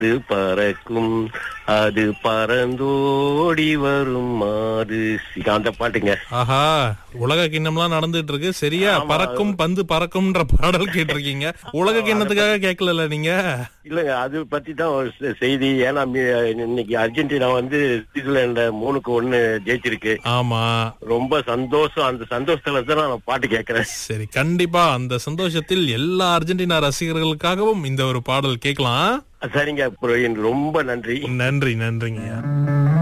அது பறக்கும் அது பறந்தோடி வரும் மாது சி- அந்த பாட்டுங்க ஆஹா உலக கிண்ணம்லாம் நடந்துட்டு இருக்கு சரியா பறக்கும் பந்து பறக்கும்ன்ற பாடல் கேட்டிருக்கீங்க உலக கிண்ணத்துக்காக கேட்கல நீங்க இல்லங்க அது பத்தி தான் ஒரு செ- செய்தி ஏன்னா மி- இன்னைக்கு அர்ஜென்டினா வந்து சுவிட்சர்லாண்ட மூணுக்கு ஒண்ணு ஜெயிச்சிருக்கு ஆமா ரொம்ப சந்தோஷம் அந்த சந்தோஷத்துல தான் நான் பாட்டு கேட்கறேன் சரி கண்டிப்பா அந்த சந்தோஷத்தில் எல்லா அர்ஜென்டினா ரசிகர்களுக்காகவும் இந்த ஒரு பாடல் கேட்கலாம் சரிங்க புரோஹின் ரொம்ப நன்றி நன்றி நன்றிங்க